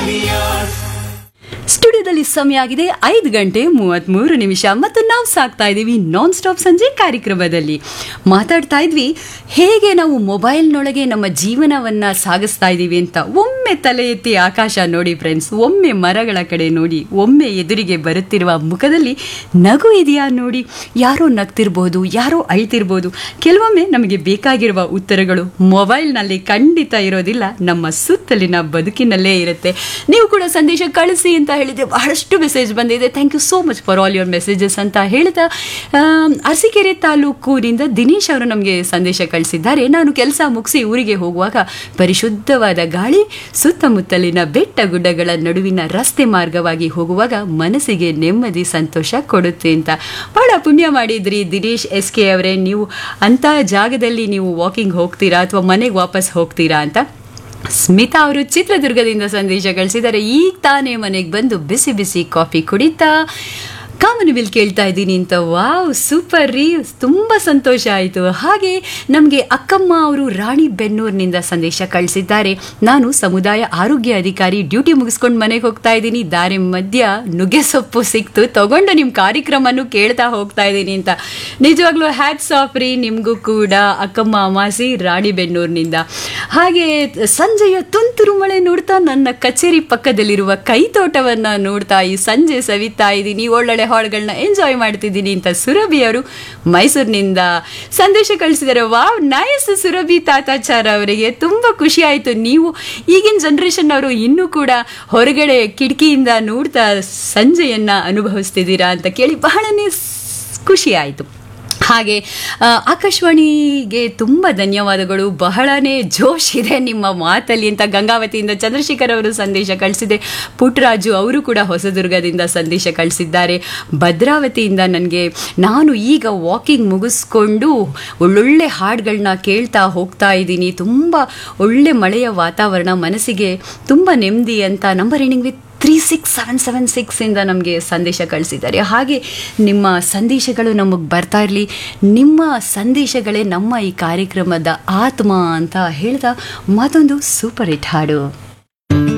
ಸ್ಟುಡಿಯೋದಲ್ಲಿ ಸಮಯ ಆಗಿದೆ ಐದು ಗಂಟೆ ಮೂವತ್ತ್ಮೂರು ನಿಮಿಷ ಮತ್ತು ನಾವು ಸಾಕ್ತಾ ಇದ್ದೀವಿ ನಾನ್ ಸ್ಟಾಪ್ ಸಂಜೆ ಕಾರ್ಯಕ್ರಮದಲ್ಲಿ ಮಾತಾಡ್ತಾ ಇದ್ವಿ ಹೇಗೆ ನಾವು ಮೊಬೈಲ್ನೊಳಗೆ ನಮ್ಮ ಜೀವನವನ್ನು ಸಾಗಿಸ್ತಾ ಇದ್ದೀವಿ ಅಂತ ಒಮ್ಮೆ ತಲೆ ಎತ್ತಿ ಆಕಾಶ ನೋಡಿ ಫ್ರೆಂಡ್ಸ್ ಒಮ್ಮೆ ಮರಗಳ ಕಡೆ ನೋಡಿ ಒಮ್ಮೆ ಎದುರಿಗೆ ಬರುತ್ತಿರುವ ಮುಖದಲ್ಲಿ ನಗು ಇದೆಯಾ ನೋಡಿ ಯಾರೋ ನಗ್ತಿರ್ಬೋದು ಯಾರೋ ಅಳ್ತಿರ್ಬೋದು ಕೆಲವೊಮ್ಮೆ ನಮಗೆ ಬೇಕಾಗಿರುವ ಉತ್ತರಗಳು ಮೊಬೈಲ್ನಲ್ಲಿ ಖಂಡಿತ ಇರೋದಿಲ್ಲ ನಮ್ಮ ಸುತ್ತಲಿನ ಬದುಕಿನಲ್ಲೇ ಇರುತ್ತೆ ನೀವು ಕೂಡ ಸಂದೇಶ ಕಳಿಸಿ ಅಂತ ಹೇಳಿದೆ ಬಹಳಷ್ಟು ಮೆಸೇಜ್ ಬಂದಿದೆ thank you so much for all your messages ಅಂತ ಹೇಳ್ತಾ ಆಮ್, ಅರಸೀಕೆರೆ ತಾಲೂಕಿನಿಂದ ದಿನೇಶ್ ಅವರು ನಮಗೆ ಸಂದೇಶ ಕಳಿಸಿದ್ದಾರೆ ನಾನು ಕೆಲಸ ಮುಗಿಸಿ ಊರಿಗೆ ಹೋಗುವಾಗ ಪರಿಶುದ್ಧವಾದ ಗಾಳಿ ಸುತ್ತಮುತ್ತಲಿನ ಬೆಟ್ಟ ಗುಡ್ಡಗಳ ನಡುವಿನ ರಸ್ತೆ ಮಾರ್ಗವಾಗಿ ಹೋಗುವಾಗ ಮನಸ್ಸಿಗೆ ನೆಮ್ಮದಿ ಸಂತೋಷ ಕೊಡುತ್ತೆ ಅಂತ ಬಹಳ ಪುಣ್ಯ ಮಾಡಿದ್ರಿ ದಿನೇಶ್ ಎಸ್ ಕೆ ಅವರೇ ನೀವು ಅಂಥ ಜಾಗದಲ್ಲಿ ನೀವು ವಾಕಿಂಗ್ ಹೋಗ್ತೀರಾ ಅಥವಾ ಮನೆಗೆ ವಾಪಸ್ ಹೋಗ್ತೀರಾ ಅಂತ ಸ್ಮಿತಾ ಅವರು ಚಿತ್ರದುರ್ಗದಿಂದ ಸಂದೇಶ ಕಳಿಸಿದ್ದಾರೆ ಈಗ ತಾನೇ ಮನೆಗೆ ಬಂದು ಬಿಸಿ ಬಿಸಿ ಕಾಫಿ ಕುಡಿತಾ ಕಾಮನಬಿಲ್ ಕೇಳ್ತಾ ಇದ್ದೀನಿ ಅಂತ ವಾವ್ ಸೂಪರ್ ರೀ ತುಂಬ ಸಂತೋಷ ಆಯಿತು ಹಾಗೆ ನಮಗೆ ಅಕ್ಕಮ್ಮ ಅವರು ರಾಣಿ ಬೆನ್ನೂರಿನಿಂದ ಸಂದೇಶ ಕಳಿಸಿದ್ದಾರೆ ನಾನು ಸಮುದಾಯ ಆರೋಗ್ಯ ಅಧಿಕಾರಿ ಡ್ಯೂಟಿ ಮುಗಿಸ್ಕೊಂಡು ಮನೆಗೆ ಹೋಗ್ತಾ ಇದ್ದೀನಿ ದಾರಿ ಮಧ್ಯ ನುಗ್ಗೆ ಸೊಪ್ಪು ಸಿಕ್ತು ತಗೊಂಡು ನಿಮ್ಮ ಕಾರ್ಯಕ್ರಮನೂ ಕೇಳ್ತಾ ಹೋಗ್ತಾ ಇದ್ದೀನಿ ಅಂತ ನಿಜವಾಗ್ಲೂ ಹ್ಯಾಟ್ಸ್ ಆಫ್ ರೀ ನಿಮಗೂ ಕೂಡ ಅಕ್ಕಮ್ಮ ಅಮಾಸಿ ರಾಣಿಬೆನ್ನೂರಿನಿಂದ ಹಾಗೆ ಸಂಜೆಯ ತುಂತುರು ಮಳೆ ನೋಡ್ತಾ ನನ್ನ ಕಚೇರಿ ಪಕ್ಕದಲ್ಲಿರುವ ಕೈತೋಟವನ್ನು ನೋಡ್ತಾ ಈ ಸಂಜೆ ಸವಿತಾ ಇದ್ದೀನಿ ಒಳ್ಳೊಳ್ಳೆ ಹಾಡುಗಳನ್ನ ಎಂಜಾಯ್ ಮಾಡ್ತಿದ್ದೀನಿ ಅಂತ ಸುರಭಿ ಅವರು ಮೈಸೂರಿನಿಂದ ಸಂದೇಶ ಕಳಿಸಿದ್ದಾರೆ ವಾವ್ ನೈಸ್ ಸುರಭಿ ತಾತಾಚಾರ ಅವರಿಗೆ ತುಂಬ ಖುಷಿ ಆಯಿತು ನೀವು ಈಗಿನ ಜನ್ರೇಷನ್ ಅವರು ಇನ್ನೂ ಕೂಡ ಹೊರಗಡೆ ಕಿಟಕಿಯಿಂದ ನೋಡ್ತಾ ಸಂಜೆಯನ್ನ ಅನುಭವಿಸ್ತಿದ್ದೀರಾ ಅಂತ ಕೇಳಿ ಬಹಳನೇ ಸ್- ಖುಷಿ ಆಯಿತು ಹಾಗೆ ಆ, ಆಕಾಶವಾಣಿಗೆ ತುಂಬ ಧನ್ಯವಾದಗಳು ಬಹಳನೇ ಜೋಶ್ ಇದೆ ನಿಮ್ಮ ಮಾತಲ್ಲಿ ಅಂತ ಗಂಗಾವತಿಯಿಂದ ಚಂದ್ರಶೇಖರ್ ಅವರು ಸಂದೇಶ ಕಳಿಸಿದೆ ಪುಟ್ಟರಾಜು ಅವರು ಕೂಡ ಹೊಸದುರ್ಗದಿಂದ ಸಂದೇಶ ಕಳಿಸಿದ್ದಾರೆ ಭದ್ರಾವತಿಯಿಂದ ನನಗೆ ನಾನು ಈಗ ವಾಕಿಂಗ್ ಮುಗಿಸ್ಕೊಂಡು ಒಳ್ಳೊಳ್ಳೆ ಹಾಡುಗಳನ್ನ ಕೇಳ್ತಾ ಹೋಗ್ತಾ ಇದ್ದೀನಿ ತುಂಬ ಒಳ್ಳೆ ಮಳೆಯ ವಾತಾವರಣ ಮನಸ್ಸಿಗೆ ತುಂಬ ನೆಮ್ಮದಿ ಅಂತ number ending with three six seven seven ಸಿಕ್ಸಿಂದ ನಮಗೆ ಸಂದೇಶ ಕಳಿಸಿದ್ದಾರೆ ಹಾಗೆ ನಿಮ್ಮ ಸಂದೇಶಗಳು ನಮಗೆ ಬರ್ತಾ ಇರಲಿ ನಿಮ್ಮ ಸಂದೇಶಗಳೇ ನಮ್ಮ ಈ ಕಾರ್ಯಕ್ರಮದ ಆತ್ಮ ಅಂತ ಹೇಳ್ತಾ ಮತ್ತೊಂದು ಸೂಪರ್ ಹಿಟ್ ಹಾಡು